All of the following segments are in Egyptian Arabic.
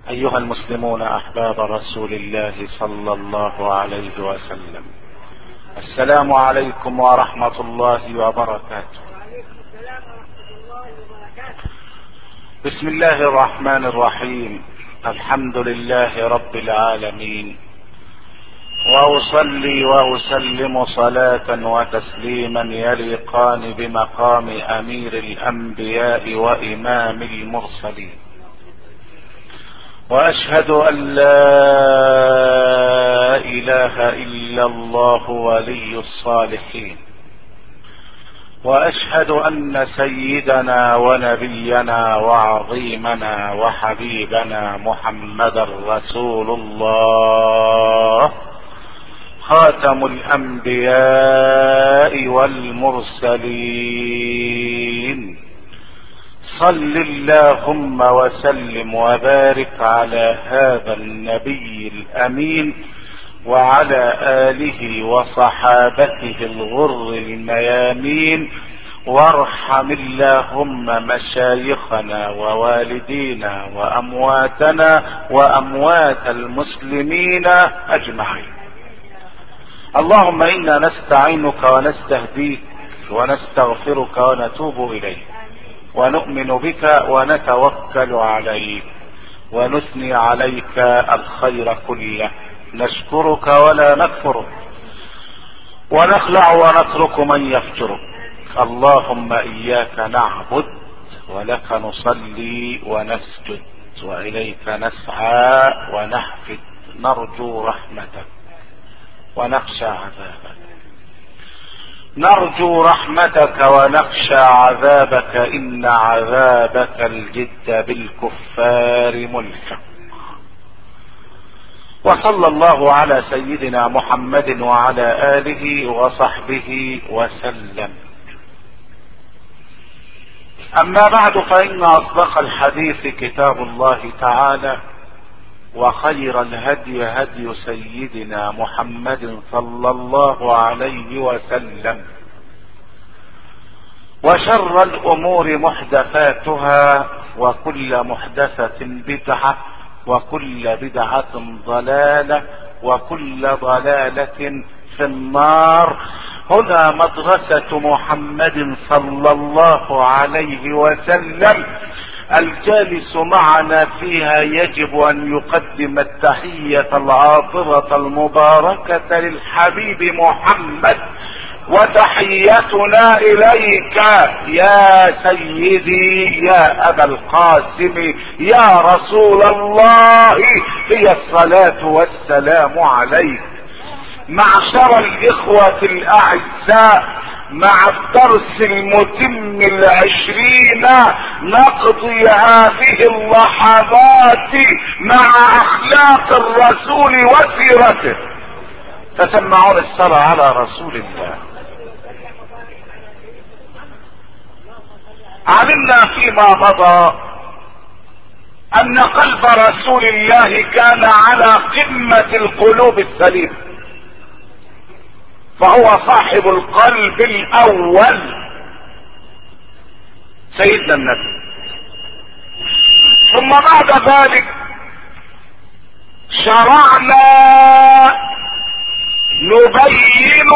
ايها المسلمون احباب رسول الله صلى الله عليه وسلم السلام عليكم ورحمه الله وبركاته بسم الله الرحمن الرحيم الحمد لله رب العالمين واصلي واسلم صلاه وتسليما يليقان بمقام امير الانبياء وامام المرسلين واشهد ان لا اله الا الله ولي الصالحين واشهد ان سيدنا ونبينا وعظيمنا وحبيبنا محمدا رسول الله خاتم الانبياء والمرسلين صل اللهم وسلم وبارك على هذا النبي الامين وعلى اله وصحابته الغر الميامين وارحم اللهم مشايخنا ووالدينا وامواتنا واموات المسلمين اجمعين اللهم انا نستعينك ونستهديك ونستغفرك ونتوب اليك ونؤمن بك ونتوكل عليك ونثني عليك الخير كله نشكرك ولا نكفرك ونخلع ونترك من يفجرك اللهم اياك نعبد ولك نصلي ونسجد واليك نسعى ونحفد نرجو رحمتك ونخشى عذابك نرجو رحمتك ونخشى عذابك ان عذابك الجد بالكفار ملحق وصلى الله على سيدنا محمد وعلى اله وصحبه وسلم اما بعد فان اصدق الحديث كتاب الله تعالى وخير الهدي هدي سيدنا محمد صلى الله عليه وسلم وشر الامور محدثاتها وكل محدثه بدعه وكل بدعه ضلاله وكل ضلاله في النار هنا مدرسه محمد صلى الله عليه وسلم الجالس معنا فيها يجب ان يقدم التحية العاطرة المباركة للحبيب محمد وتحيتنا اليك يا سيدي يا ابا القاسم يا رسول الله هي الصلاة والسلام عليك معشر الاخوة الاعزاء مع الدرس المتم العشرين نقضي هذه اللحظات مع اخلاق الرسول وسيرته تسمعون الصلاة على رسول الله علمنا فيما مضى ان قلب رسول الله كان على قمة القلوب السليمه فهو صاحب القلب الاول سيدنا النبي ثم بعد ذلك شرعنا نبين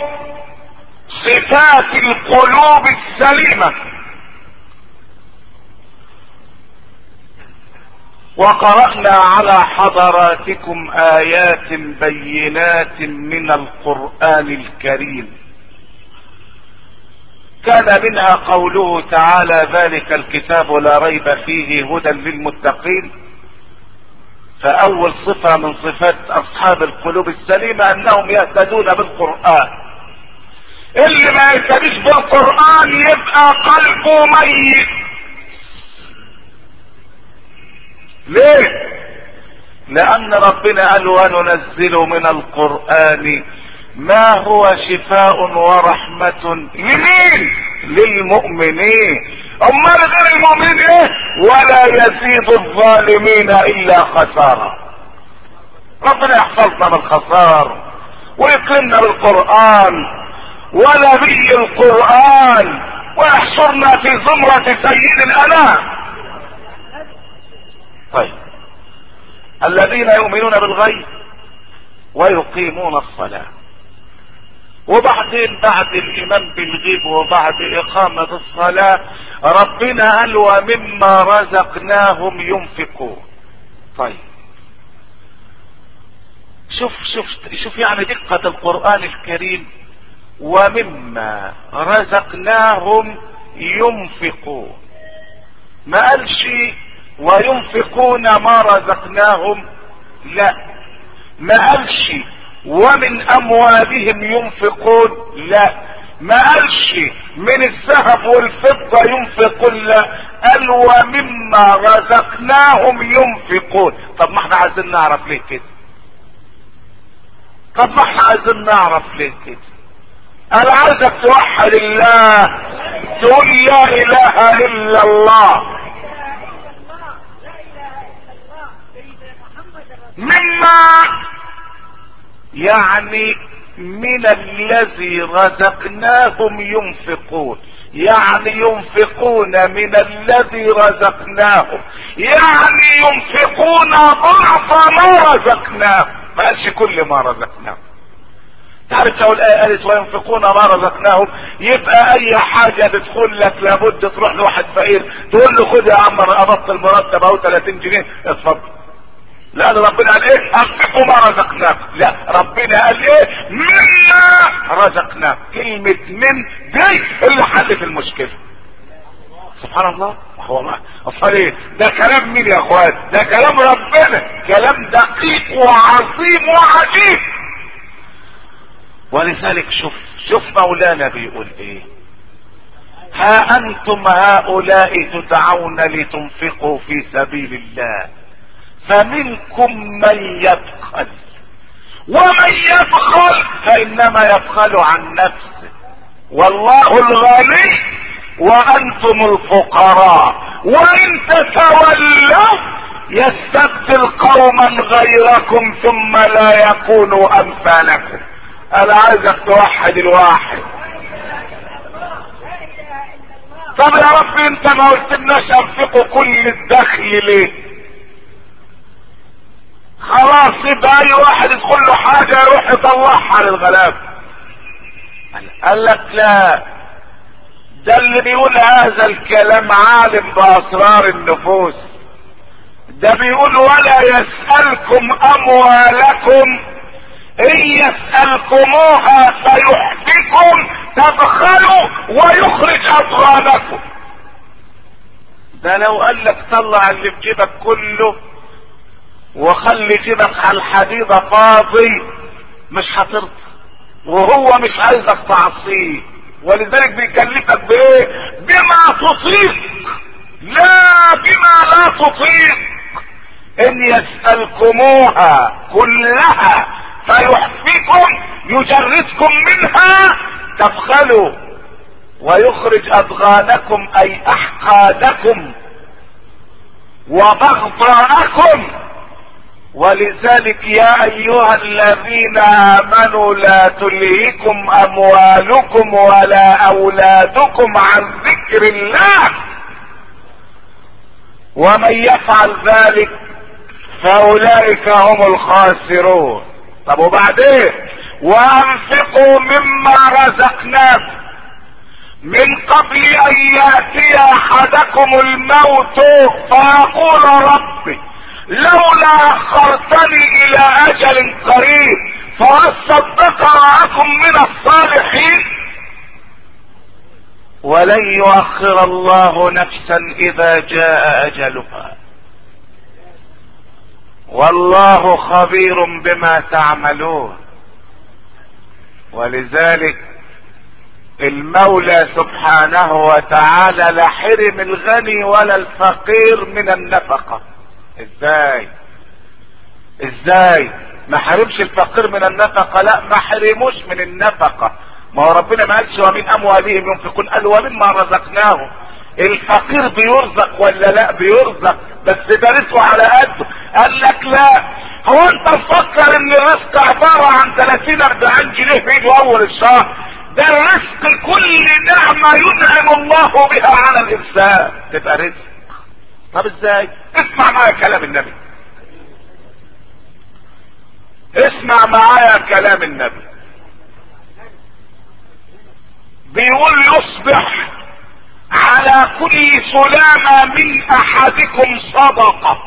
صفات القلوب السليمه وقرأنا على حضراتكم آيات بينات من القرآن الكريم كان منها قوله تعالى ذلك الكتاب لا ريب فيه هدى للمتقين فأول صفة من صفات أصحاب القلوب السليمة أنهم يهتدون بالقرآن اللي ما يهتديش بالقرآن يبقى قلبه ميت ليه لان ربنا قال وننزل من القرآن ما هو شفاء ورحمة لمين للمؤمنين امال غير المؤمنين ايه ولا يزيد الظالمين الا خسارة ربنا يحفظنا من الخسار ويكرمنا بالقرآن ونبي القرآن ويحشرنا في زمرة سيد الانام طيب الذين يؤمنون بالغيب ويقيمون الصلاة وبعدين بعد الايمان بالغيب وبعد اقامة الصلاة ربنا قال ومما رزقناهم ينفقون طيب شوف شوف شوف يعني دقة القرآن الكريم ومما رزقناهم ينفقون ما قالش وينفقون ما رزقناهم لا ما قالش ومن اموالهم ينفقون لا ما قالش من الذهب والفضة ينفقون لا قال ومما رزقناهم ينفقون طب ما احنا عايزين نعرف ليه كده طب ما احنا عايزين نعرف ليه كده انا عايزك توحد الله تقول لا اله الا الله مما يعني من الذي رزقناهم ينفقون يعني ينفقون من الذي رزقناهم يعني ينفقون ضعف ما رزقناهم ما قالش كل ما رزقناهم تعرف لو الآية قالت وينفقون ما رزقناهم يبقى أي حاجة تدخل لك لابد تروح لواحد فقير تقول له خد يا عم قبضت المرتب أهو 30 جنيه اتفضل لا ده ربنا قال ايه انفقوا ما رزقناكم لا ربنا قال ايه مما رزقناكم كلمة من دي اللي حلت المشكلة سبحان الله هو ما اصل ايه ده كلام مين يا اخوان ده كلام ربنا كلام دقيق وعظيم وعجيب ولذلك شوف شوف مولانا بيقول ايه ها انتم هؤلاء تدعون لتنفقوا في سبيل الله فمنكم من يبخل ومن يبخل فانما يبخل عن نفسه والله الغني وانتم الفقراء وان تتولوا يستبدل قوما غيركم ثم لا يكونوا امثالكم انا عايزك توحد الواحد طب يا رب انت ما قلتلناش انفقوا كل الدخل ليه خلاص يبقى اي واحد يدخل له حاجة يروح يطلعها للغلاب قال لك لا ده اللي بيقول هذا الكلام عالم باسرار النفوس ده بيقول ولا يسألكم اموالكم ان يسألكموها فيحفكم تبخلوا ويخرج اضغانكم ده لو قال لك طلع اللي في جيبك كله وخلي جيبك على الحديدة فاضي مش هترضى وهو مش عايزك تعصيه ولذلك بيكلفك بايه بما تطيق لا بما لا تطيق ان يسألكموها كلها فيحفكم يجردكم منها تبخلوا ويخرج اضغانكم اي احقادكم وبغضاءكم ولذلك يا ايها الذين امنوا لا تلهكم اموالكم ولا اولادكم عن ذكر الله ومن يفعل ذلك فاولئك هم الخاسرون طب وبعدين وانفقوا مما رزقناكم من قبل ان ياتي احدكم الموت فيقول ربي لولا اخرتني الى اجل قريب فاصدق معكم من الصالحين ولن يؤخر الله نفسا اذا جاء اجلها والله خبير بما تعملون ولذلك المولى سبحانه وتعالى لا حرم الغني ولا الفقير من النفقه ازاي ازاي ما حرمش الفقير من النفقة لا ما حرموش من النفقة ما هو ربنا ما قالش ومن اموالهم ينفقون قال ومما رزقناهم الفقير بيرزق ولا لا بيرزق بس ده رزقه على قده قال لك لا هو انت مفكر ان الرزق عبارة عن 30 40 جنيه في ايده اول الشهر ده الرزق كل نعمة ينعم الله بها على الانسان تبقى رزق طب ازاي اسمع معايا كلام النبي اسمع معايا كلام النبي بيقول يصبح على كل سلامة من احدكم صدقة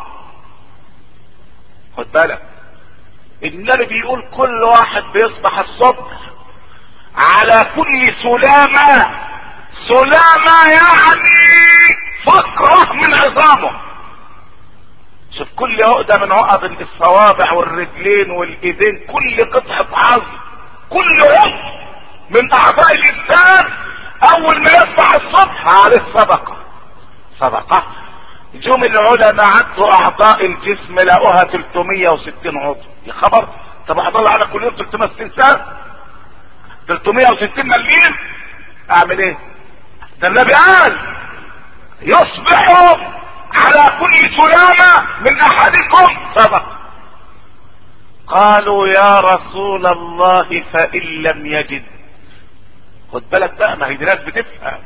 خد بالك النبي بيقول كل واحد بيصبح الصبح على كل سلامة سلامة يعني فقرة من عظامه شوف كل عقدة من عقد الصوابع والرجلين والايدين كل قطعة عظم كل عضو من اعضاء الانسان اول ما يصبح الصبح عليه صدقة صدقة جم العلماء عدوا اعضاء الجسم لقوها 360 عضو يا خبر طب هضل على كل يوم 360 سنة 360 مليون اعمل ايه ده النبي قال يصبح على كل سلامة من احدكم صدقة قالوا يا رسول الله فان لم يجد خد بالك بقى ما هي دي ناس بتفهم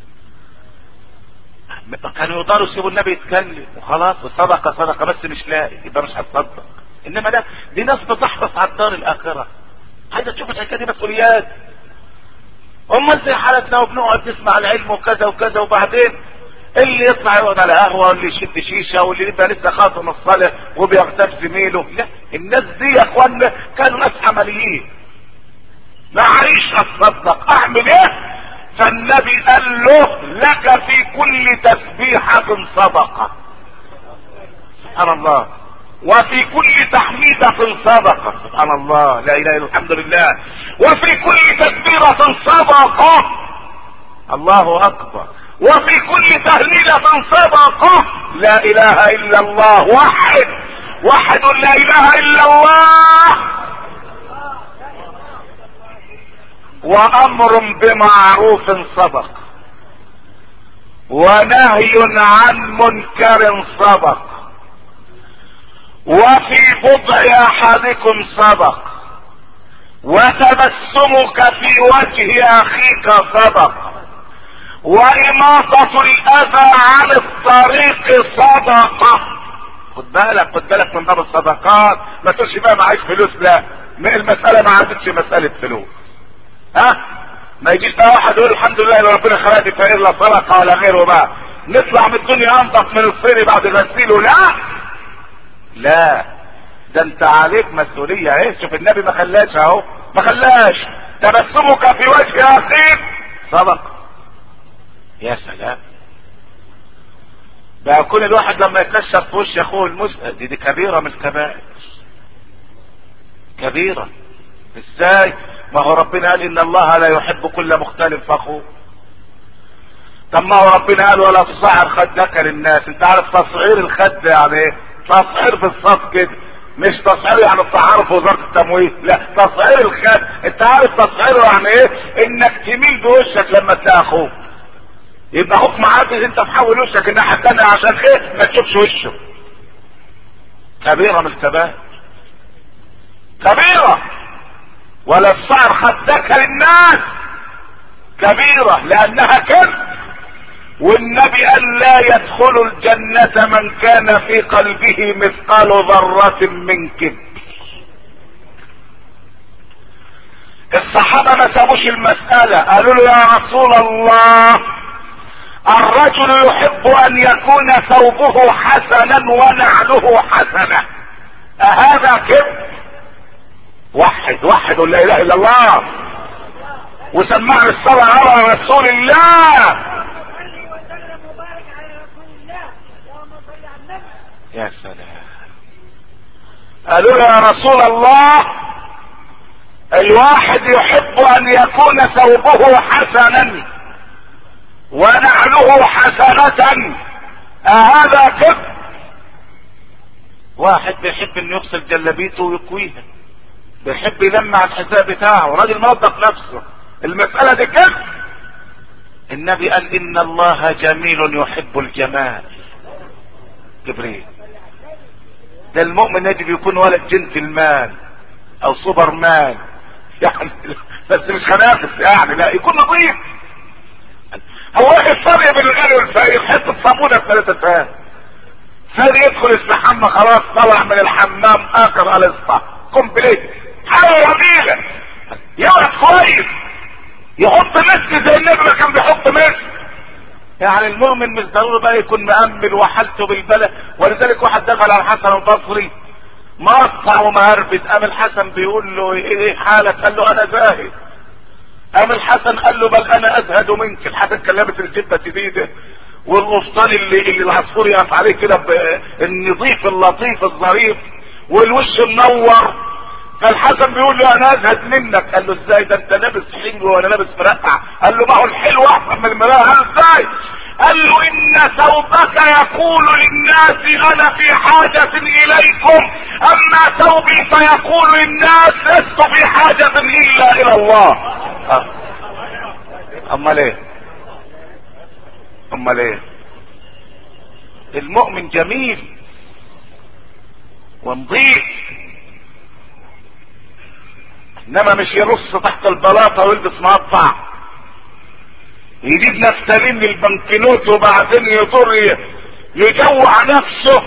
كانوا يقدروا يسيبوا النبي يتكلم وخلاص صدقة صدقة بس مش لاقي يبقى مش هتصدق انما لا دي ناس بتحرص على الدار الاخرة عايزة تشوف الحكاية دي مسؤوليات امال زي حالتنا وبنقعد نسمع العلم وكذا وكذا وبعدين اللي يطلع يقعد على قهوة واللي يشد شيشة واللي يبقى لسه خاطم الصلاة وبيغتاب زميله لا الناس دي يا اخوانا كانوا ناس عمليين معيش اتصدق اعمل ايه فالنبي قال له لك في كل تسبيحة صدقة سبحان الله وفي كل تحميدة صدقة سبحان الله لا اله الا الحمد لله وفي كل تكبيرة صدقة الله اكبر وفي كل تهليلة صدقة لا اله الا الله واحد واحد لا اله الا الله وامر بمعروف صدق ونهي عن منكر صدق وفي بضع احدكم صدق وتبسمك في وجه اخيك صدق واماطة الاذى عن الطريق صدقة خد بالك خد بالك من باب الصدقات ما تقولش بقى معيش فلوس لا المسألة ما عادتش مسألة فلوس ها ما يجيش بقى واحد يقول الحمد لله اللي ربنا خلقني فقير لا صدقه ولا غيره بقى نطلع من الدنيا انضف من الصيني بعد غسيله لا لا ده انت عليك مسؤوليه ايه شوف النبي ما خلاش اهو ما خلاش تبسمك في وجه اخيك صدق يا سلام بقى يكون الواحد لما يكشر في وش اخوه المسأل دي, دي كبيره من الكبائر كبيره ازاي ما هو ربنا قال ان الله لا يحب كل مختال فخور طب ما هو ربنا قال ولا تصعر خدك للناس انت عارف تصعير الخد يعني ايه تصعير في الصف كده مش تصعير يعني التصعير في وزارة التمويل لا تصعير الخد انت عارف تصعيره يعني ايه انك تميل بوشك لما تلاقي اخوك يبقى اخوك معاجز انت محول وشك الناحية التانية عشان ايه ما تشوفش وشه كبيرة من الكبائر كبيرة ولا تصعر خدك للناس كبيرة لانها كذب والنبي قال لا يدخل الجنة من كان في قلبه مثقال ذرة من كبر الصحابة ما سابوش المسألة قالوا له يا رسول الله الرجل يحب ان يكون ثوبه حسنا ونعله حسنة اهذا كبر وحد وحد لا اله الا الله وسمعنا الصلاة على رسول الله يا سلام قالوا يا رسول الله الواحد يحب ان يكون ثوبه حسنا ونعله حسنة اهذا كذب واحد بيحب انه يغسل جلابيته ويكويها بيحب يلمع الحساب بتاعه راجل منظف نفسه المسألة دي كذب النبي قال ان الله جميل يحب الجمال جبريل ده المؤمن يجب يكون ولد جنتلمان او سوبر مان يعني بس مش خنافس يعني لا يكون نظيف هو ايه الفرق بين الغني والفقير حته صابونه بثلاثه فان فادي يدخل يستحمى خلاص طلع من الحمام اخر الاسطى كومبليت يعني المؤمن مش ضروري بقى يكون مأمل وحالته بالبلد ولذلك واحد دخل على الحسن البصري مقطع ومهربد قام الحسن بيقول له ايه حالك قال له انا زاهد قام الحسن قال له بل انا ازهد منك الحسن كان لابس الجبه جديده والقفطان اللي, اللي العصفور يقف عليه كده النظيف اللطيف الظريف والوش منور فالحسن بيقول له انا ازهد منك قال له ازاي ده انت لابس حلو وانا لابس مرقع قال له ما هو الحلو احسن من المرقع قال ازاي قال له ان ثوبك يقول للناس انا في حاجة اليكم اما ثوبي فيقول للناس لست في حاجة الا الى الله أه. امال ايه امال ايه المؤمن جميل ونظيف انما مش يرص تحت البلاطه ويلبس مقطع يجيب نفتالين للبنكنوت وبعدين يضر يجوع نفسه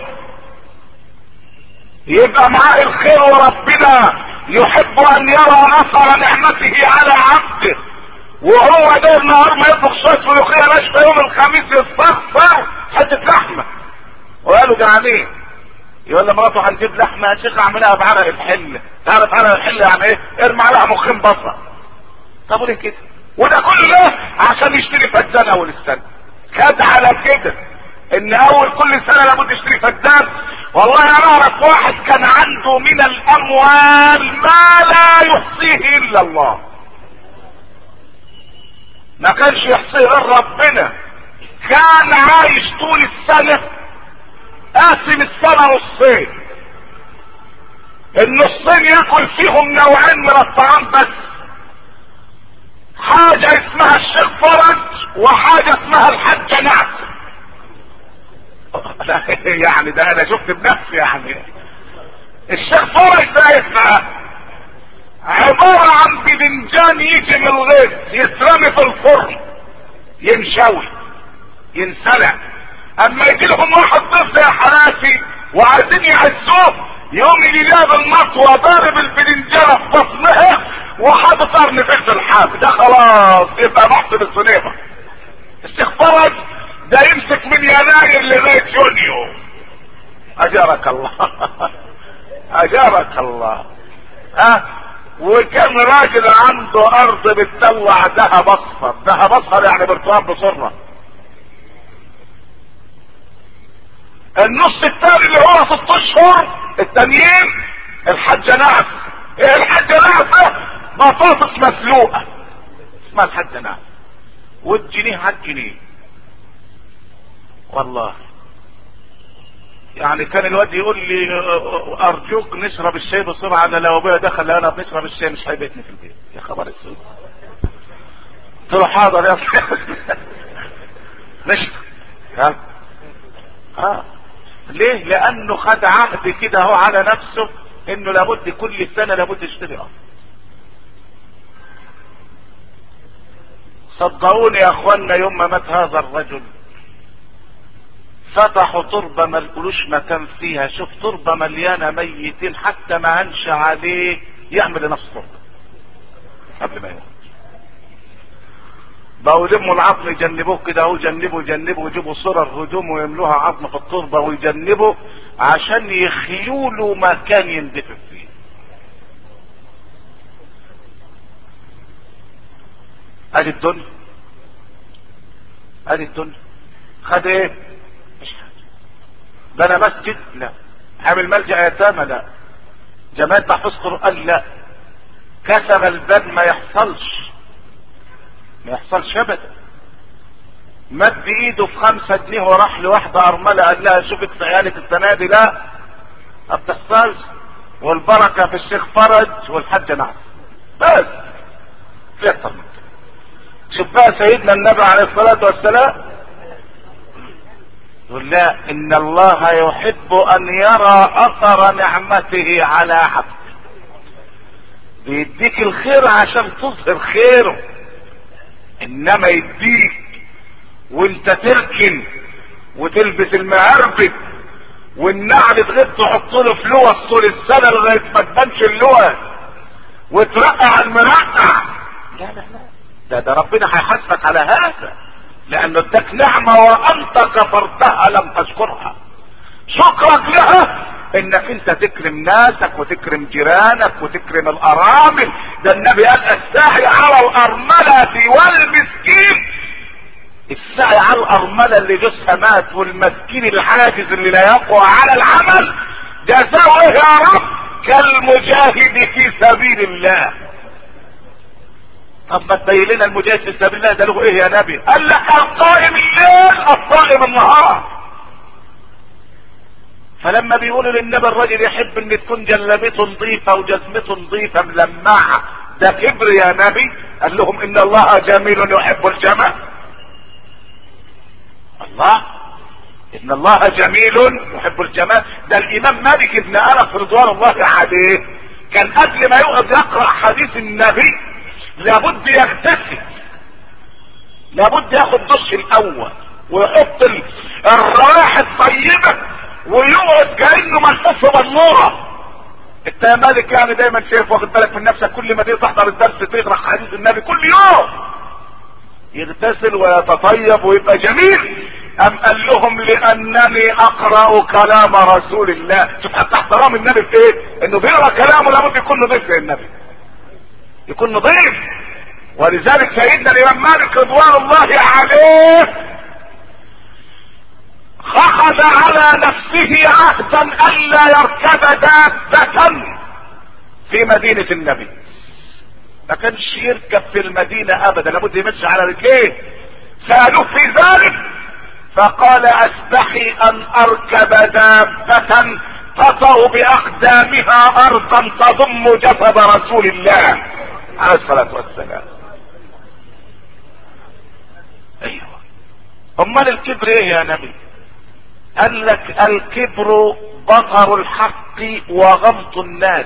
يبقى معاه الخير وربنا يحب ان يرى اثر نعمته على عبده وهو ده النهار ما يطبخ شويه ملوخيه ناشفه يوم الخميس يستغفر حته لحمه وقالوا جعانين يقول لمراته هنجيب لحمه يا شيخ اعملها بعرق الحل تعرف عرق الحل يعني ايه ارمي عليها مخين بصل طب وليه كده وده كله ده عشان يشتري فدان اول السنه خد على كده ان اول كل سنه لابد يشتري فدان والله انا اعرف واحد كان عنده من الاموال ما لا يحصيه الا الله ما كانش يحصيه غير ربنا كان عايش طول السنه قاسم السنة نصين النصين ياكل فيهم نوعين من الطعام بس حاجة اسمها الشيخ فرج وحاجة اسمها الحجة نعس يعني ده انا شفت بنفسي يعني الشيخ فرج ده اسمها عبارة عن بدنجان يجي من الغيط يترمي في الفرن ينشوي ينسلع اما يجي لهم واحد ضيف يا حناتي وعايزين يعزوه يوم يجي جاب المطوة ضارب البدنجانة في بطنها وحاطط قرن في الحاف ده خلاص يبقى محسن الصنيفة الشيخ فرج ده يمسك من يناير لغاية يونيو اجارك الله اجارك الله ها وكان راجل عنده ارض بتطلع ذهب اصفر ذهب اصفر يعني برتقال بصره النص الثاني اللي هو ست اشهر التانيين الحجة نعس ايه الحجة نعسة بطاطس مسلوقة اسمها الحجة نعس والجنيه على الجنيه والله يعني كان الواد يقول لي ارجوك نشرب الشاي بسرعه انا لو ابويا دخل انا بنشرب الشاي مش هيبيتني في البيت يا خبر اسود قلت له حاضر يا نشرب ها اه ليه لانه خد عهد كده هو على نفسه انه لابد كل سنه لابد يشتري ارض صدقوني يا اخوانا يوم ما مات هذا الرجل فتحوا تربة ما لقولوش مكان فيها شوف تربة مليانة ميتين حتى ما هنش عليه يعمل لنفسه تربة قبل ما يموت بقوا يلموا العظم يجنبوه كده اهو يجنبوا يجنبوا يجيبوا صور هدوم ويملوها عظم في التربة ويجنبوا عشان يخيوا له مكان يندفن فيه ادي الدنيا ادي الدنيا خد ايه مش حاجة بنى مسجد لا عامل ملجأ يتامى لا جماعة تحفظ قرآن لا كسب الباب ما يحصلش ما يحصلش ابدا مد ايده في خمسة جنيه وراح لواحدة ارملة قال لها شوفك سيالك السنة دي لا ما بتحصلش والبركة في الشيخ فرج والحاج نعم بس في اكتر من كده شوف بقى سيدنا النبي عليه الصلاة والسلام يقول لا ان الله يحب ان يرى اثر نعمته على عبده بيديك الخير عشان تظهر خيره انما يديك وانت تركن وتلبس المعربد والنعل تغيب تحط له فلوس طول السنه لغايه ما تبانش اللوز وترقع المرقع لا لا لا ده ده ربنا هيحاسبك على هذا لانه اداك نعمة وانت كفرتها لم تشكرها شكرك لها انك انت تكرم ناسك وتكرم جيرانك وتكرم الارامل ده النبي قال الساعي على الارملة والمسكين السعي على الارملة اللي جوزها مات والمسكين العاجز اللي لا يقوى على العمل جزاؤه يا رب كالمجاهد في سبيل الله طب ما تبين لنا المجاهد في سبيل الله ده له ايه يا نبي قال لك القائم الليل الصائم النهار فلما بيقولوا للنبي الراجل يحب ان تكون جلبته نظيفة وجزمته نظيفة ملمعة ده كبر يا نبي قال لهم ان الله جميل يحب الجمال الله ان الله جميل يحب الجمال ده الامام مالك بن انس رضوان الله عليه كان قبل ما يقعد يقرا حديث النبي لابد يغتسل لابد ياخد دش الاول ويحط الروائح الطيبه ويقعد كانه ملفوف بنوره انت يا مالك يعني دايما شايف واخد بالك من نفسك كل ما تيجي تحضر الدرس تقرا حديث النبي كل يوم يغتسل ويتطيب ويبقى جميل ام قال لهم لانني اقرا كلام رسول الله شوف حتى احترام النبي في ايه انه بيقرا كلامه لابد يكون نظيف زي النبي يكون نظيف ولذلك سيدنا الامام مالك رضوان الله عليه اخذ على نفسه عهدا الا يركب دابة في مدينة النبي ما كانش يركب في المدينة ابدا لابد يمشي على رجليه سألوه في ذلك فقال استحي ان اركب دابة تطأ باقدامها ارضا تضم جسد رسول الله عليه الصلاة والسلام ايوه امال الكبر ايه يا نبي قال لك الكبر بطر الحق وغمط الناس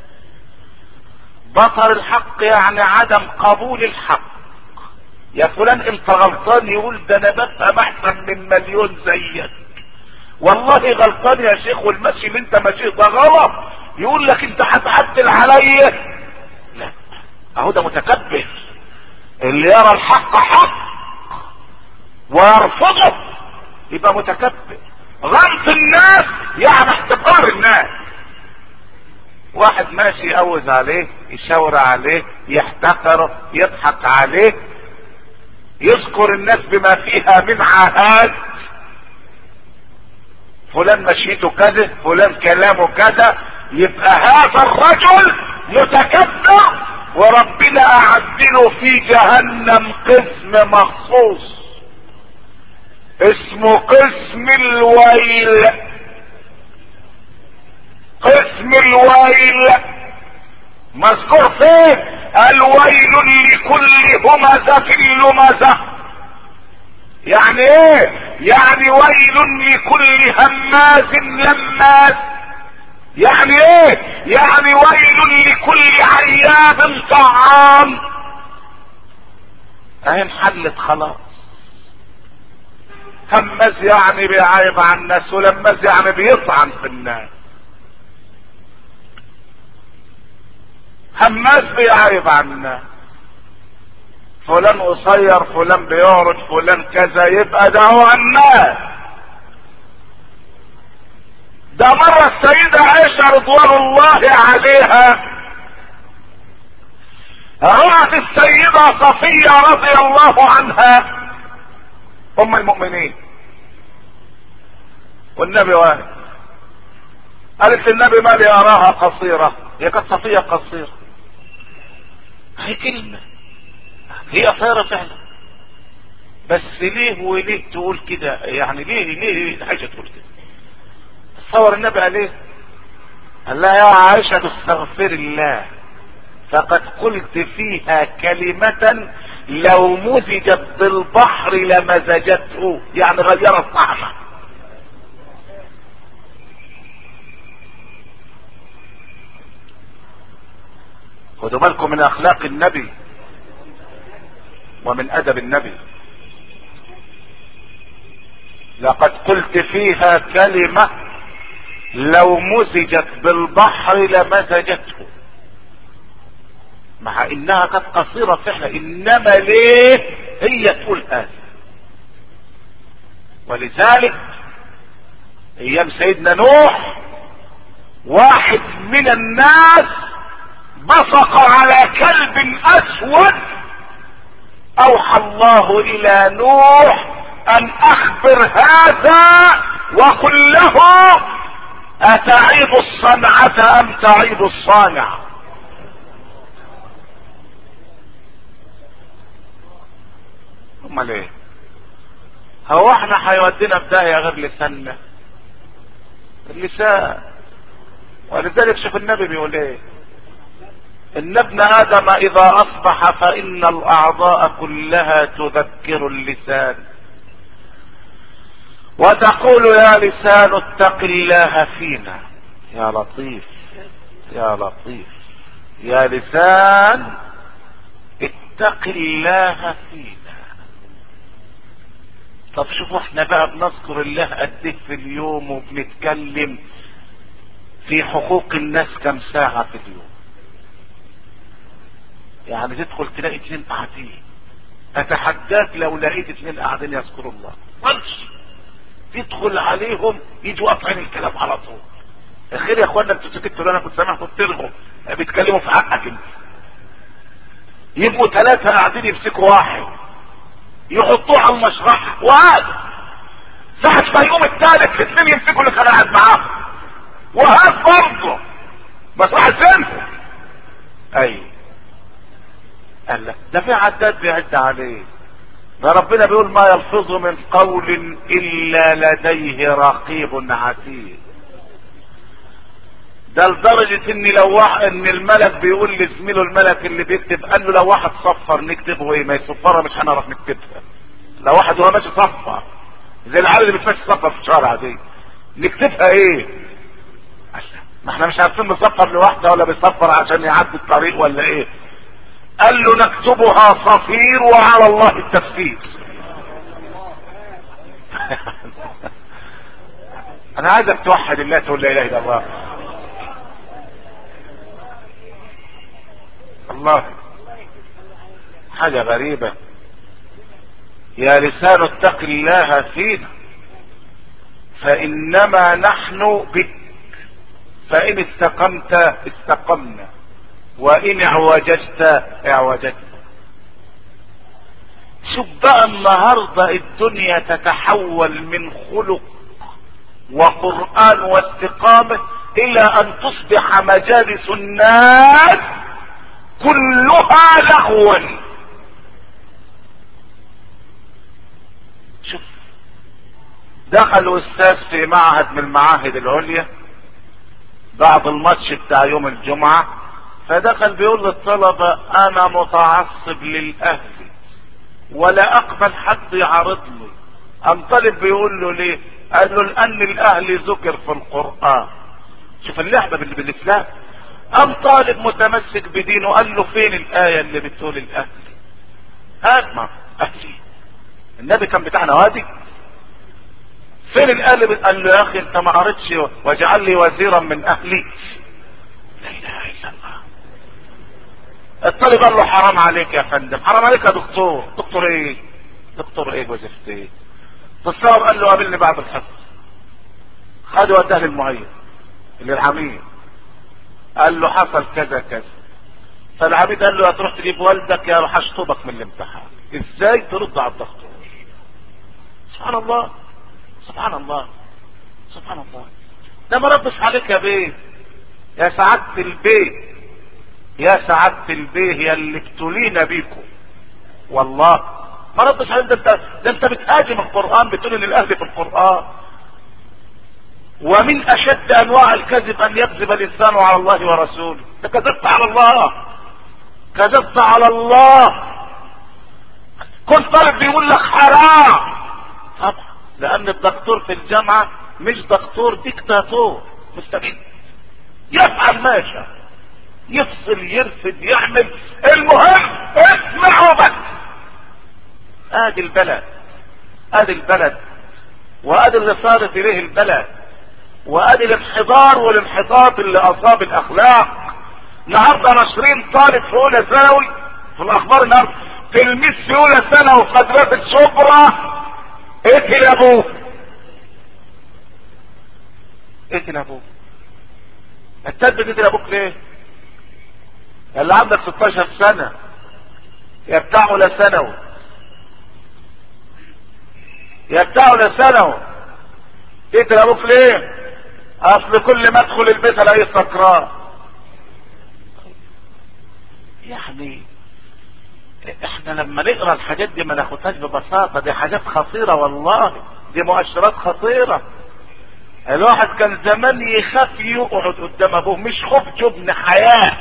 بطر الحق يعني عدم قبول الحق يا فلان انت غلطان يقول ده انا بفهم احسن من مليون زيك والله غلطان يا شيخ والمشي اللي انت ماشيه ده غلط يقول لك انت هتعدل عليا لا اهو ده متكبر اللي يرى الحق حق ويرفضه يبقى متكبر غمط الناس يعني احتقار الناس واحد ماشي يقوز عليه يشاور عليه يحتقره يضحك عليه يذكر الناس بما فيها من عاهات فلان مشيته كذا فلان كلامه كذا يبقى هذا الرجل متكبر وربنا اعدله في جهنم قسم مخصوص اسمه قسم الويل قسم الويل مذكور فيه الويل لكل همزة لمزة يعني ايه يعني ويل لكل هماز لماز يعني ايه يعني ويل لكل عياب طعام اهي انحلت خلاص هماز يعني بيعيب عن الناس ولماز يعني بيطعن في الناس هماز بيعيب عن الناس فلان قصير فلان بيعرض فلان كذا يبقى ده هو الناس ده مرة السيدة عائشة رضوان الله عليها رأت السيدة صفية رضي الله عنها ام المؤمنين والنبي واحد قالت للنبي ما لي اراها قصيرة هي كانت صفية قصيرة هي كلمة هي قصيرة فعلا بس ليه وليه تقول كده يعني ليه ليه حاجة تقول كده تصور النبي قال ايه قال لها يا عائشة استغفر الله فقد قلت فيها كلمة لو مزجت بالبحر لمزجته يعني غيرت طعمه خدوا بالكم من اخلاق النبي ومن ادب النبي لقد قلت فيها كلمة لو مزجت بالبحر لمزجته مع انها كانت قصيرة فعلا انما ليه هي تقول هذا ولذلك ايام سيدنا نوح واحد من الناس بصق على كلب اسود اوحى الله الى نوح ان اخبر هذا وقل له اتعيب الصنعة ام تعيب الصانع امال ايه هو احنا هيودينا في داهيه غير لساننا اللسان ولذلك شوف النبي بيقول ايه ان ابن ادم اذا اصبح فان الاعضاء كلها تذكر اللسان وتقول يا لسان اتق الله فينا يا لطيف يا لطيف يا لسان اتق الله فينا طب شوفوا احنا بقى بنذكر الله قد ايه في اليوم وبنتكلم في حقوق الناس كم ساعة في اليوم يعني تدخل تلاقي اتنين قاعدين اتحداك لو لقيت اتنين قاعدين يذكروا الله قلش تدخل عليهم يجوا قاطعين الكلام على طول خير يا اخوانا انتوا سكتوا انا كنت سامعكم بتلغوا بيتكلموا في حقك انت يبقوا ثلاثة قاعدين يمسكوا واحد يحطوه على المشرحة وهذا ساعة ما يقوم الثالث الاثنين يمسكوا اللي كان قاعد معاهم وهذا برضه مصلحتين اي قال لك ده في عداد بيعد عليه ده ربنا بيقول ما يلفظ من قول الا لديه رقيب عتيد ده لدرجة ان لو واحد ان الملك بيقول لزميله الملك اللي بيكتب قال له لو واحد صفر نكتبه ايه ما يصفرها مش هنعرف نكتبها لو واحد وهو ماشي صفر زي العيال اللي بتمشي صفر في الشارع دي نكتبها ايه ما احنا مش عارفين بيصفر لوحده ولا بيصفر عشان يعدي الطريق ولا ايه قال له نكتبها صفير وعلى الله التفسير انا عايزك توحد الله تقول لا اله الا الله الله حاجة غريبة يا لسان اتق الله فينا فانما نحن بك فان استقمت استقمنا وان اعوججت اعوججنا شوف بقى النهاردة الدنيا تتحول من خلق وقرآن واستقامة الى ان تصبح مجالس الناس كلها لغوا شوف دخل استاذ في معهد من المعاهد العليا بعد الماتش بتاع يوم الجمعة فدخل بيقول للطلبة انا متعصب للاهل ولا اقبل حد يعارضني قام طالب بيقول له ليه قال له لان الاهل ذكر في القرآن شوف اللعبة بالاسلام قام طالب متمسك بدينه قال له فين الآية اللي بتقول الأهل هات ما أهلي النبي كان بتاعنا وادي فين الآية اللي قال له يا أخي أنت ما قريتش واجعل لي وزيرا من أهلي لا إله إلا الله الطالب قال له حرام عليك يا فندم حرام عليك يا دكتور دكتور ايه دكتور ايه وظيفة ايه فالصاحب قال له قابلني بعد الحصة خد وداه للمعين للعميد قال له حصل كذا كذا فالعميد قال له هتروح تجيب والدك يا روح اشطبك من الامتحان ازاي ترد على الدكتور سبحان الله سبحان الله سبحان الله ده ما ردش عليك يا بيه يا سعادة البيه يا سعادة البيه يا اللي ابتلينا بيكم والله ما ردش عليك ده انت ده انت بتهاجم القرآن بتقول ان الاهل في القرآن ومن اشد انواع الكذب ان يكذب الانسان على الله ورسوله انت كذبت على الله كذبت على الله كل طالب بيقول لك حرام طبعا لان الدكتور في الجامعة مش دكتور ديكتاتور مستبد يفعل ما يشاء يفصل يرفد يعمل المهم اسمعوا بس ادي البلد ادي البلد وادي اللي صارت اليه البلد وادي الانحدار والانحطاط اللي اصاب الاخلاق النهارده ناشرين طالب في اولى ثانوي في الاخبار النهارده تلميذ في اولى ثانوي في مدرسه شبرا قتل ابوه اقتل ابوك انت بتقتل ابوك ليه اللي عندك 16 سنة يا بتاع ولا ثانوي يا بتاع ولا ثانوي تقتل ابوك ليه اصل كل ما ادخل البيت الاقيه سكران يعني احنا لما نقرا الحاجات دي ما ناخدهاش ببساطه دي حاجات خطيره والله دي مؤشرات خطيره الواحد كان زمان يخاف يقعد قدام ابوه مش خوف جبن حياه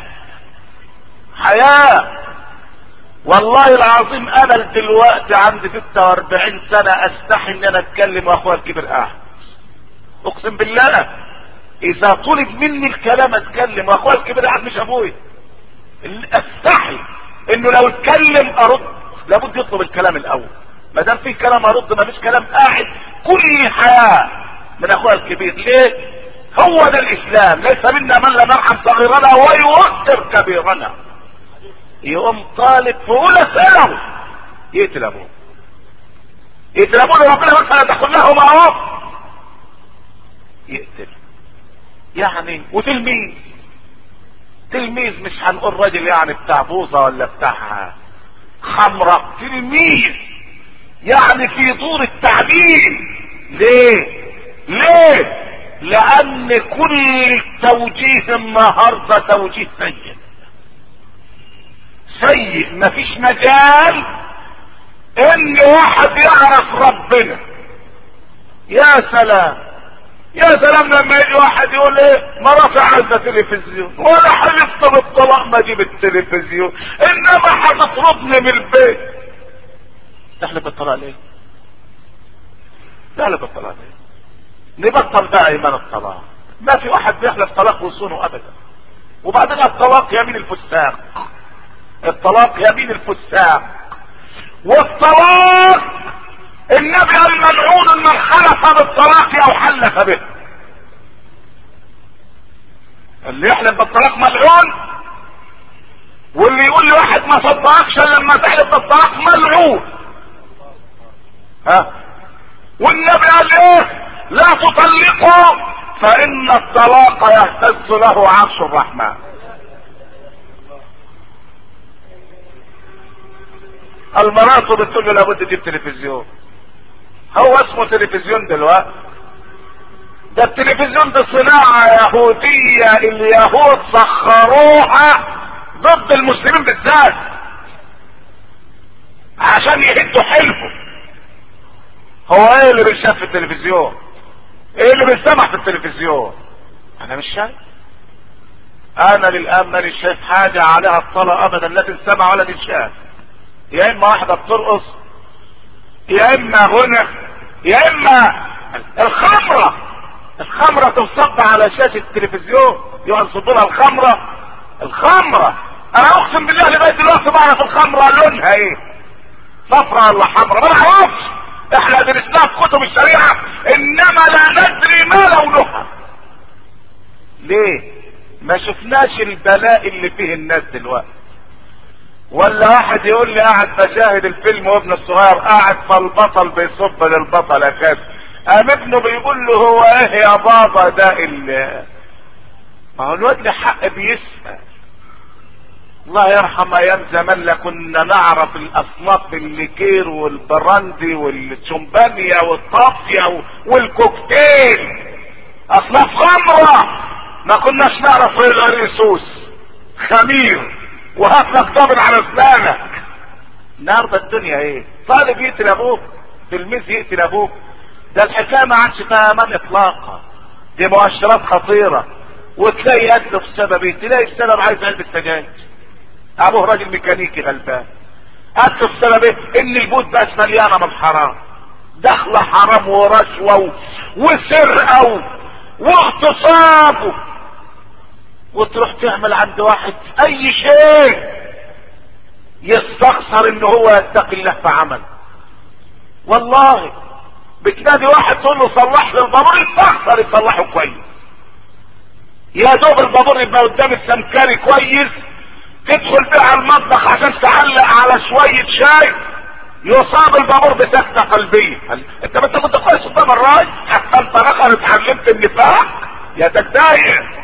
حياه والله العظيم انا دلوقتي عندي 46 سنه استحي ان انا اتكلم واخويا الكبير قاعد اقسم بالله اذا طلب مني الكلام اتكلم واخويا الكبير قاعد مش ابويا استحي انه لو اتكلم ارد لابد يطلب الكلام الاول ما دام في كلام ارد ما فيش كلام قاعد كل حياه من اخويا الكبير ليه هو ده الاسلام ليس منا من لا نرحم صغيرنا ويوقر كبيرنا يقوم طالب في اولى ثانوي يقتل ابوه يقتل ابوه ربنا مثلا تقول له معروف يقتل يعني وتلميذ تلميذ مش هنقول راجل يعني بتاع بوظة ولا بتاع خمرة تلميذ يعني في دور التعليم ليه ليه لان كل التوجيه النهارده توجيه سيء سيء مفيش مجال ان واحد يعرف ربنا يا سلام يا سلام لما يجي واحد يقول ايه مراتي عايزه تلفزيون ولا حلفت بالطلاق ما اجيب التلفزيون انما هتطردني من البيت تحلف بالطلاق ليه؟ تحلف بالطلاق ليه؟ نبطل بقى ايمان الطلاق ما في واحد بيحلف طلاق وصونه ابدا وبعدين الطلاق يمين الفساق الطلاق يمين الفساق والطلاق النبي قال ملعون من حلف بالطلاق او حلف به اللي يحلف بالطلاق ملعون واللي يقول لواحد ما صدقكش الا لما تحلف بالطلاق ملعون ها والنبي قال ايه لا تطلقوا فان الطلاق يهتز له عرش الرحمن المرأة بتقول له لابد تجيب تلفزيون هو اسمه تلفزيون دلوقتي ده التلفزيون ده صناعة يهودية اليهود سخروها ضد المسلمين بالذات عشان يهدوا حلفه هو ايه اللي بيشاف في التلفزيون ايه اللي بيسمع في التلفزيون انا مش شايف انا للان ماني شايف حاجة عليها الصلاة ابدا لا تنسمع ولا تنشاف يا اما واحدة بترقص يا اما غنى يا اما الخمرة الخمرة تنصب على شاشة التلفزيون يقصدوا لها الخمرة الخمرة انا اقسم بالله لغاية دلوقتي بعرف الخمرة لونها ايه صفرة ولا حمرا ما نعرفش احنا درسناها في كتب الشريعة انما لا ندري ما لونها ليه ما شفناش البلاء اللي فيه الناس دلوقتي ولا واحد يقول لي قاعد بشاهد الفيلم وابن الصغير قاعد فالبطل بيصب للبطل كده قام ابنه بيقول له هو ايه يا بابا ده ال ما هو الواد له حق بيسأل الله يرحم ايام زمان لا كنا نعرف الاصناف الليكير والبراندي والشمبانيا والطافية والكوكتيل اصناف خمرة ما كناش نعرف غير ريسوس خمير وهات لك طابن على اسنانك النهارده الدنيا ايه طالب يقتل ابوه تلميذ يقتل ابوه ده الحكايه ما عادش فيها امان اطلاقا دي مؤشرات خطيره وتلاقي قتله بسبب ايه تلاقي السبب عايز علبه سجاير ابوه راجل ميكانيكي غلبان قتله بسبب ايه ان البيوت بقت مليانه من الحرام دخل حرام ورشوه و... وسرقه واغتصاب وتروح تعمل عند واحد اي شيء يستخسر ان هو يتقي الله في عمل والله بتنادي واحد تقول له صلح لي البابور يستخسر يصلحه كويس يا دوب البابور يبقى قدام السمكري كويس تدخل بيه على المطبخ عشان تعلق على شوية شاي يصاب البابور بسكتة قلبية انت ما انت كنت كويس قدام الراي حتى انت رقم اتعلمت النفاق يا تتضايق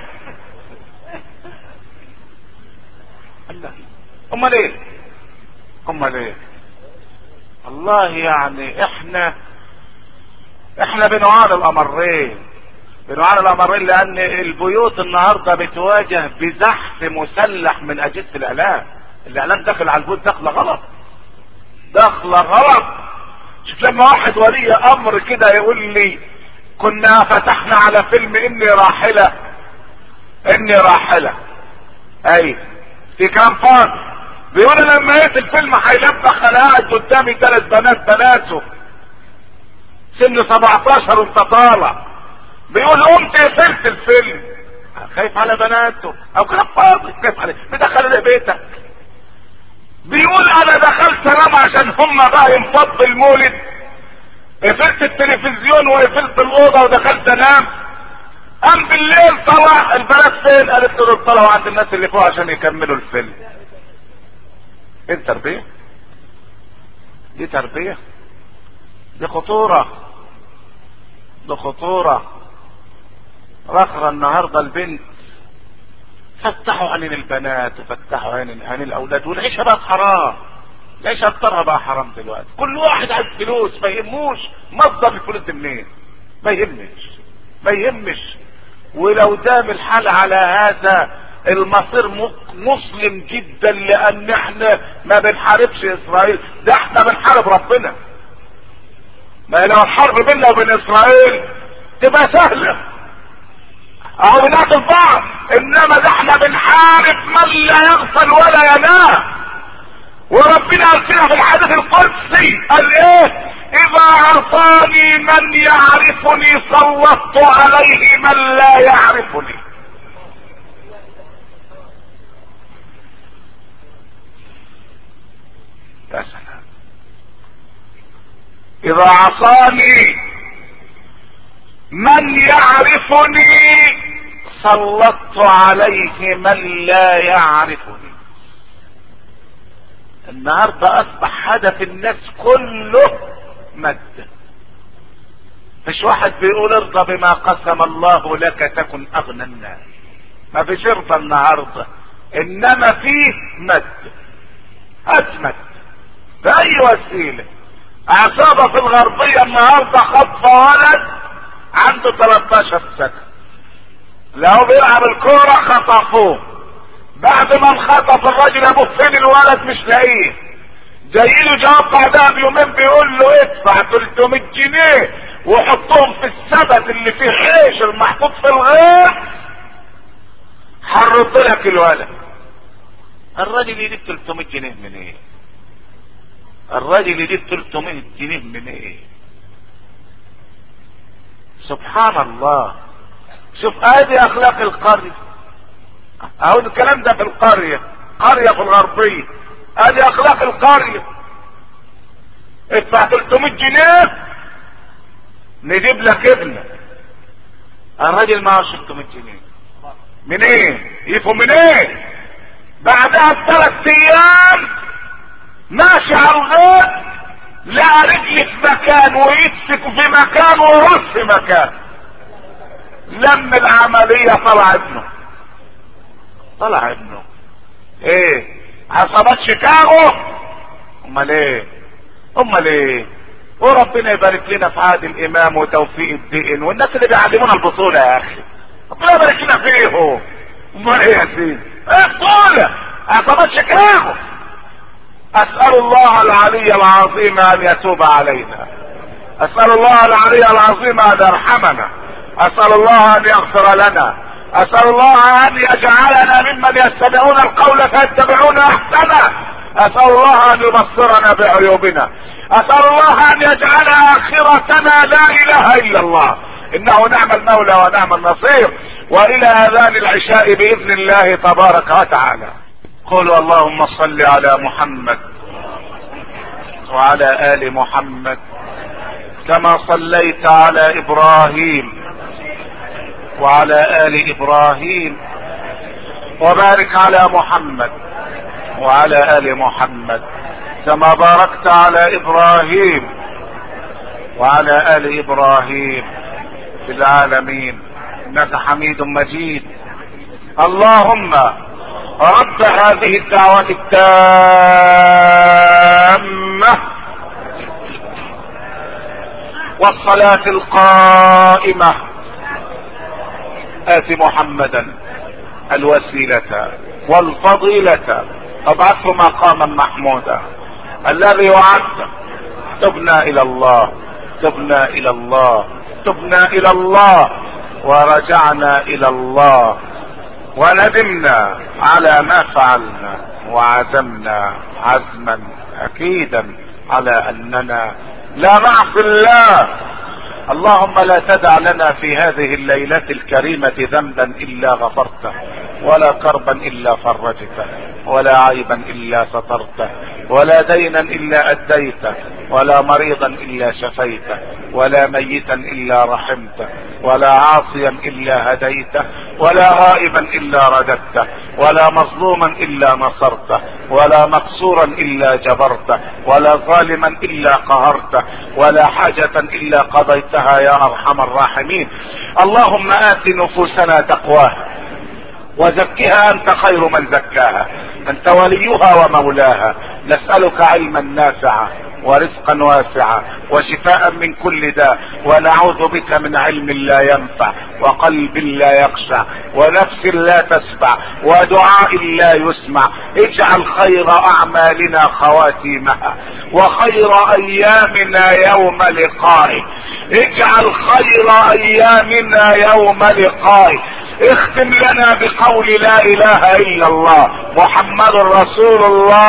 الله امال ايه امال ايه والله يعني احنا احنا بنعاني الامرين بنعاني الامرين لان البيوت النهارده بتواجه بزحف مسلح من اجهزه الاعلام الاعلام داخل على البيوت داخله غلط داخله غلط شوف لما واحد ولي امر كده يقول لي كنا فتحنا على فيلم اني راحله اني راحله اي في كلام فاضي بيقول لما لقيت الفيلم هيلبخ انا قاعد قدامي ثلاث بنات بناته سن 17 وانت طالع بيقول قمت قفلت الفيلم خايف على بناته او كلام فاضي خايف عليه بدخل بيتك بيقول انا دخلت انام عشان هم بقى ينفض المولد قفلت التلفزيون وقفلت الاوضه ودخلت انام قام بالليل طلع البنات فين قالت له دول طلعوا عند الناس اللي فوق عشان يكملوا الفيلم ايه التربيه دي تربيه دي خطوره دي خطوره رخرة النهارده البنت فتحوا عين البنات وفتحوا عين عين الاولاد والعيشه بقت حرام العيشه اكترها بقى حرام دلوقتي كل واحد عايز فلوس ما يهموش مصدر الفلوس دي منين ما يهمش ما يهمش ولو دام الحال على هذا المصير مسلم جدا لان احنا ما بنحاربش اسرائيل ده احنا بنحارب ربنا ما لو الحرب بيننا وبين اسرائيل تبقى سهله او بنقتل بعض انما ده احنا بنحارب من لا يغفل ولا ينام وربنا قال كده في الحديث القدسي قال ايه اذا عصاني من يعرفني سلطت عليه من لا يعرفني يا سلام اذا عصاني من يعرفني سلطت عليه من لا يعرفني النهارده اصبح هدف الناس كله مادة مش واحد بيقول ارضى بما قسم الله لك تكن اغنى الناس ما فيش ارضى النهارده انما فيه مد اجمد باي وسيله عصابه في الغربيه النهارده خطف ولد عنده 13 سنه لو بيلعب الكوره خطفوه بعد ما انخطف الراجل ابوه فين الولد مش لاقيه جاي له جواب بعدها بيومين بيقول له ادفع 300 جنيه وحطهم في السبت اللي فيه عيش المحطوط في الغير هرد لك الولد الراجل يجيب 300 جنيه من ايه الراجل يجيب 300 جنيه من ايه سبحان الله شوف ادي اخلاق القرية اهو الكلام ده في القرية قرية في الغربية ادي اخلاق القرية ادفع 300 جنيه نجيب لك ابنك الراجل معه 600 جنيه من ايه يفهم من ايه بعدها بثلاث ايام ماشي على الغيط لا رجل في مكان ويمسك في مكان وراس في مكان لم العملية طلع ابنه طلع ابنه ايه عصابات شيكاغو امال ايه امال ايه وربنا يبارك لنا في عهد الامام وتوفيق الدين والناس اللي بيعلمونا البطولة يا اخي ربنا يبارك لنا فيهم امال ايه يا سيدي ايه بطولة عصابات شيكاغو اسأل الله العلي العظيم ان يتوب علينا اسأل الله العلي العظيم ان يرحمنا اسأل الله ان يغفر لنا اسأل الله ان يجعلنا ممن يستمعون القول فيتبعون احسنه اسأل الله ان يبصرنا بعيوبنا اسأل الله ان يجعل اخرتنا لا اله الا الله انه نعم المولى ونعم النصير والى اذان العشاء باذن الله تبارك وتعالى قولوا اللهم صل على محمد وعلى ال محمد كما صليت على ابراهيم وعلى ال ابراهيم وبارك على محمد وعلى ال محمد كما باركت على ابراهيم وعلى ال ابراهيم في العالمين انك حميد مجيد اللهم رب هذه الدعوة التامة والصلاة القائمة آت محمدا الوسيلة والفضيلة ابعثه مقاما محمودا الذي وعدت تبنا الى الله تبنا الى الله تبنا الى الله ورجعنا الى الله وندمنا على ما فعلنا وعزمنا عزما اكيدا على اننا لا نعصي الله اللهم لا تدع لنا في هذه الليلة الكريمة ذنبا الا غفرته ولا كربا الا فرجته ولا عيبا الا سترته ولا دينا الا اديته ولا مريضا الا شفيته ولا ميتا الا رحمته ولا عاصيا الا هديته ولا غائبا الا رددته ولا مظلوما الا نصرته ولا مقصورا الا جبرته ولا ظالما الا قهرته ولا حاجة الا قضيتها يا ارحم الراحمين اللهم ات نفوسنا تقواها وزكها انت خير من زكاها انت وليها ومولاها نسألك علما نافعا ورزقا واسعا وشفاء من كل داء ونعوذ بك من علم لا ينفع وقلب لا يخشع ونفس لا تسمع ودعاء لا يسمع اجعل خير اعمالنا خواتيمها وخير ايامنا يوم لقائك اجعل خير ايامنا يوم لقائك اختم لنا بقول لا اله الا الله محمد رسول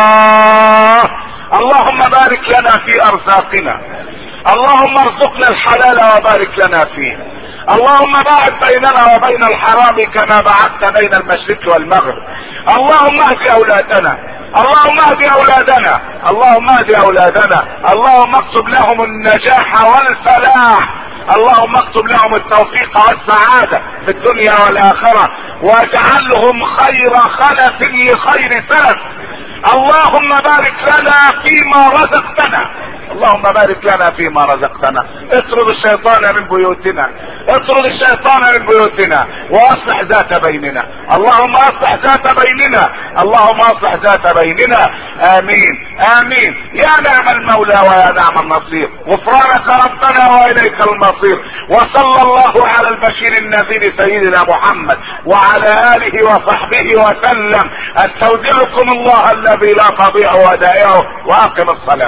الله اللهم بارك لنا في ارزاقنا اللهم ارزقنا الحلال وبارك لنا فيه اللهم باعد بيننا وبين الحرام كما بعدت بين المشرق والمغرب اللهم اهد اولادنا اللهم اهد اولادنا اللهم اهد اولادنا اللهم اكتب لهم النجاح والفلاح اللهم اكتب لهم التوفيق والسعادة في الدنيا والاخرة واجعلهم خير خلف لخير سلف اللهم بارك لنا فيما رزقتنا اللهم بارك لنا فيما رزقتنا اطرد الشيطان من بيوتنا اطرد الشيطان من بيوتنا واصلح ذات بيننا اللهم اصلح ذات بيننا اللهم اصلح ذات بيننا امين امين يا نعم المولى ويا نعم النصير غفرانك ربنا واليك المصير وصلى الله على البشير النذير سيدنا محمد وعلى اله وصحبه وسلم استودعكم الله الذي لا تضيع ودائعه واقم الصلاه